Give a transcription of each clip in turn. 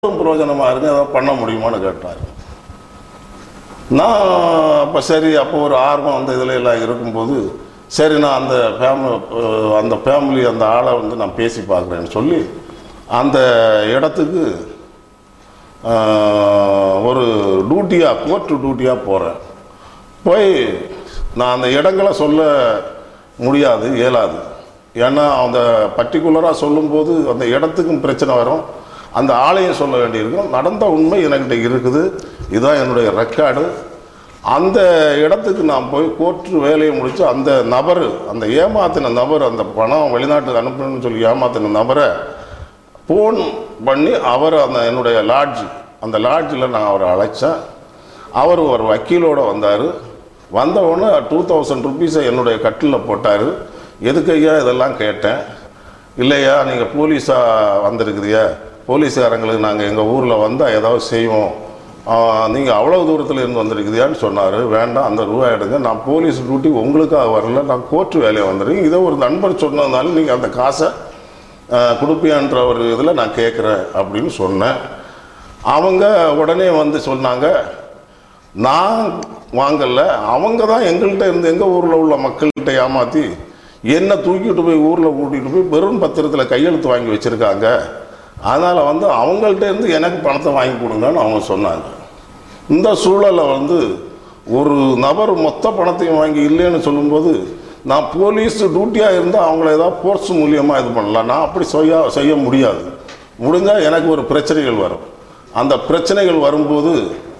பிரயோஜனமாக இருக்கு ஏதாவது பண்ண முடியுமான்னு கேட்டார் நான் அப்போ சரி அப்போ ஒரு ஆர்வம் அந்த இதில் எல்லாம் இருக்கும்போது சரி நான் அந்த ஃபேமிலி அந்த ஃபேமிலி அந்த ஆளை வந்து நான் பேசி பார்க்குறேன்னு சொல்லி அந்த இடத்துக்கு ஆஹ், ஒரு டியூட்டியாக கோர்ட்டு டியூட்டியாக போகிறேன் போய் நான் அந்த இடங்களை சொல்ல முடியாது இயலாது ஏன்னா அந்த பர்டிகுலராக சொல்லும்போது அந்த இடத்துக்கும் பிரச்சனை வரும் அந்த ஆளையும் சொல்ல வேண்டியிருக்கும் நடந்த உண்மை என்கிட்ட இருக்குது இதுதான் என்னுடைய ரெக்கார்டு அந்த இடத்துக்கு நான் போய் கோர்ட்டு வேலையை முடித்து அந்த நபர் அந்த ஏமாத்தின நபர் அந்த பணம் வெளிநாட்டுக்கு அனுப்பணும்னு சொல்லி ஏமாத்தின நபரை ஃபோன் பண்ணி அவர் அந்த என்னுடைய லாட்ஜ் அந்த லாட்ஜில் நான் அவரை அழைச்சேன் அவர் ஒரு வக்கீலோடு வந்தார் வந்த உடனே டூ தௌசண்ட் ருபீஸை என்னுடைய கட்டிலில் போட்டார் எதுக்கு ஐயா இதெல்லாம் கேட்டேன் இல்லையா நீங்கள் போலீஸாக வந்திருக்குதியா போலீஸ்காரங்களுக்கு நாங்கள் எங்கள் ஊரில் வந்தால் ஏதாவது செய்வோம் நீங்கள் அவ்வளோ தூரத்தில் இருந்து வந்திருக்குதியான்னு சொன்னார் வேண்டாம் அந்த ரூபாய் எடுங்க நான் போலீஸ் டியூட்டி உங்களுக்காக வரல நான் கோர்ட்டு வேலையை வந்துடுறேன் இதை ஒரு நண்பர் சொன்னதுனால நீங்கள் அந்த காசை ஆஹ், கொடுப்பியான்ற ஒரு இதில் நான் கேட்குறேன் அப்படின்னு சொன்னேன் அவங்க உடனே வந்து சொன்னாங்க நான் வாங்கல அவங்க தான் எங்கள்கிட்ட இருந்து எங்கள் ஊரில் உள்ள மக்கள்கிட்ட ஏமாற்றி என்னை தூக்கிட்டு போய் ஊரில் கூட்டிகிட்டு போய் வெறும் பத்திரத்தில் கையெழுத்து வாங்கி வச்சுருக்காங்க அதனால் வந்து அவங்கள்ட்ட இருந்து எனக்கு பணத்தை வாங்கி கொடுங்கன்னு அவங்க சொன்னாங்க இந்த சூழலை வந்து ஒரு நபர் மொத்த பணத்தையும் வாங்கி இல்லைன்னு சொல்லும்போது நான் போலீஸ் டியூட்டியாக இருந்தால் அவங்கள ஏதாவது ஃபோர்ஸ் மூலியமாக இது பண்ணலாம் நான் அப்படி செய்ய செய்ய முடியாது முடிஞ்சால் எனக்கு ஒரு பிரச்சனைகள் வரும் அந்த பிரச்சனைகள் வரும்போது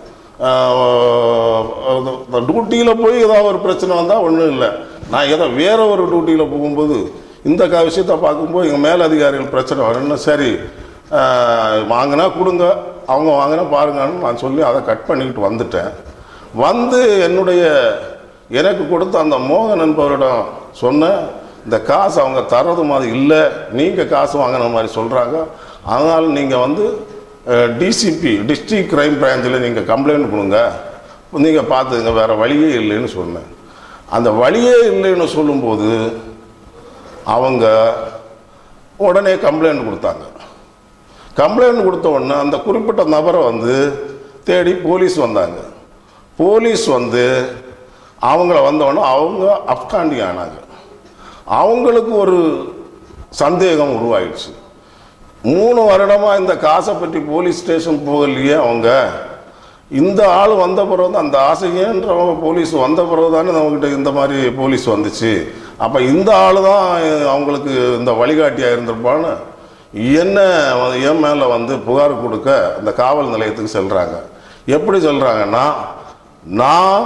டியூட்டியில் போய் ஏதாவது ஒரு பிரச்சனை வந்தால் ஒன்றும் இல்லை நான் ஏதோ வேற ஒரு டியூட்டியில் போகும்போது இந்த க விஷயத்தை பார்க்கும்போது எங்கள் மேலதிகாரிகள் பிரச்சனை வரும்னு சரி ஆஹ், வாங்கினா கொடுங்க அவங்க வாங்கினா பாருங்கன்னு நான் சொல்லி அதை கட் பண்ணிக்கிட்டு வந்துட்டேன் வந்து என்னுடைய எனக்கு கொடுத்த அந்த மோகன் என்பவரிடம் சொன்னேன் இந்த காசு அவங்க தர்றது மாதிரி இல்லை நீங்கள் காசு வாங்கின மாதிரி சொல்கிறாங்க அதனால் நீங்கள் வந்து டிசிபி டிஸ்ட்ரிக்ட் கிரைம் பிரான்ச்சில் நீங்கள் கம்ப்ளைண்ட் கொடுங்க நீங்கள் பார்த்துங்க வேறு வழியே இல்லைன்னு சொன்னேன் அந்த வழியே இல்லைன்னு சொல்லும்போது அவங்க உடனே கம்ப்ளைண்ட் கொடுத்தாங்க கம்ப்ளைண்ட் கொடுத்த உடனே அந்த குறிப்பிட்ட நபரை வந்து தேடி போலீஸ் வந்தாங்க போலீஸ் வந்து அவங்கள வந்தோடனே அவங்க அப்காண்டி ஆனாங்க அவங்களுக்கு ஒரு சந்தேகம் உருவாயிடுச்சு மூணு வருடமாக இந்த காசை பற்றி போலீஸ் ஸ்டேஷன் போகலையே அவங்க இந்த ஆள் வந்த பிறகு தான் அந்த ஆசையேன்றவங்க போலீஸ் வந்த பிறகு தானே நம்மக்கிட்ட இந்த மாதிரி போலீஸ் வந்துச்சு அப்போ இந்த ஆள் தான் அவங்களுக்கு இந்த வழிகாட்டியாக இருந்திருப்பான்னு என்ன வந்து என் மேலே வந்து புகார் கொடுக்க இந்த காவல் நிலையத்துக்கு செல்கிறாங்க எப்படி சொல்கிறாங்கன்னா நான்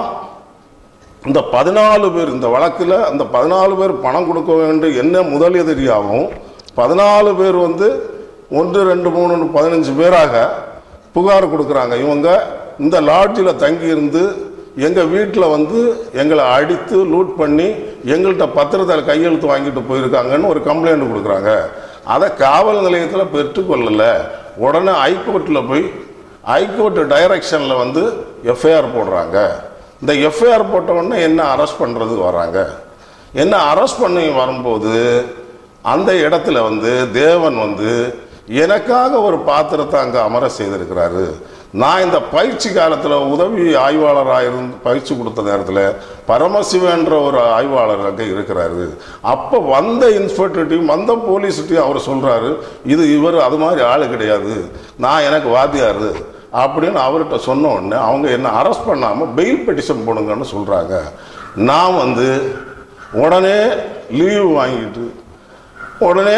இந்த பதினாலு பேர் இந்த வழக்கில் அந்த பதினாலு பேர் பணம் கொடுக்க வேண்டும் என்ன முதல் எதிரியாகவும் பதினாலு பேர் வந்து ஒன்று ரெண்டு மூணு பதினஞ்சு பேராக புகார் கொடுக்குறாங்க இவங்க இந்த லாட்ஜில் தங்கியிருந்து எங்கள் வீட்டில் வந்து எங்களை அடித்து லூட் பண்ணி எங்கள்கிட்ட பத்திரத்தில் கையெழுத்து வாங்கிட்டு போயிருக்காங்கன்னு ஒரு கம்ப்ளைண்ட் கொடுக்குறாங்க அதை காவல் நிலையத்தில் பெற்றுக்கொள்ளலை உடனே ஹைகோர்ட்டில் போய் ஹைகோர்ட் டைரக்ஷனில் வந்து எஃப்ஐஆர் போடுறாங்க இந்த எஃப்ஐஆர் போட்ட உடனே என்ன அரெஸ்ட் பண்ணுறதுக்கு வராங்க என்ன அரெஸ்ட் பண்ணி வரும்போது அந்த இடத்துல வந்து தேவன் வந்து எனக்காக ஒரு பாத்திரத்தை அங்கே அமர செய்திருக்கிறாரு நான் இந்த பயிற்சி காலத்தில் உதவி ஆய்வாளராக இருந்து பயிற்சி கொடுத்த நேரத்தில் பரமசிவன்ற ஒரு ஆய்வாளர் அங்கே இருக்கிறாரு அப்போ வந்த இன்ஸ்பெக்டர்ட்டையும் வந்த போலீஸ்கிட்டையும் அவர் சொல்கிறாரு இது இவர் அது மாதிரி ஆள் கிடையாது நான் எனக்கு வாத்தியார் அப்படின்னு அவர்கிட்ட சொன்ன உடனே அவங்க என்ன அரெஸ்ட் பண்ணாமல் பெயில் பெட்டிஷன் போடுங்கன்னு சொல்கிறாங்க நான் வந்து உடனே லீவு வாங்கிட்டு உடனே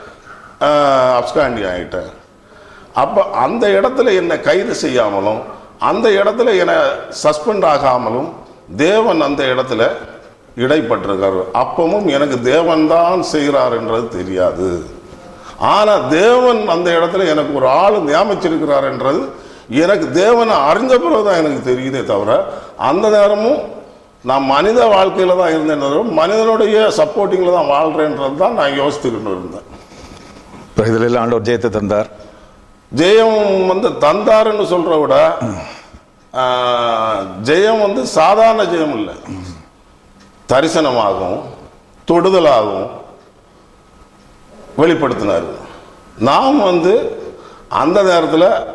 அப்ஸ்காண்டி ஆகிட்டேன் அப்போ அந்த இடத்துல என்னை கைது செய்யாமலும் அந்த இடத்துல என்னை சஸ்பெண்ட் ஆகாமலும் தேவன் அந்த இடத்துல இடைப்பட்டிருக்காரு அப்பவும் எனக்கு தேவன் தான் செய்கிறாருன்றது தெரியாது ஆனால் தேவன் அந்த இடத்துல எனக்கு ஒரு ஆள் நியமிச்சிருக்கிறாருன்றது எனக்கு தேவனை அறிஞ்ச பிறகு தான் எனக்கு தெரியுதே தவிர அந்த நேரமும் நான் மனித வாழ்க்கையில் தான் இருந்தேன் தவிர மனிதனுடைய சப்போர்ட்டிங்கில் தான் வாழ்கிறேன்றது தான் நான் யோசித்துக்கிட்டு இருந்தேன் இப்போ இதில் எல்லாம் ஆண்டவர் ஜெயத்தை தந்தார் ஜெயம் வந்து தந்தாருன்னு சொல்ற விட ஆஹ், ஜெயம் வந்து சாதாரண ஜெயம் இல்லை தரிசனமாகும் தொடுதலாகும் வெளிப்படுத்தினார் நாம் வந்து அந்த நேரத்தில்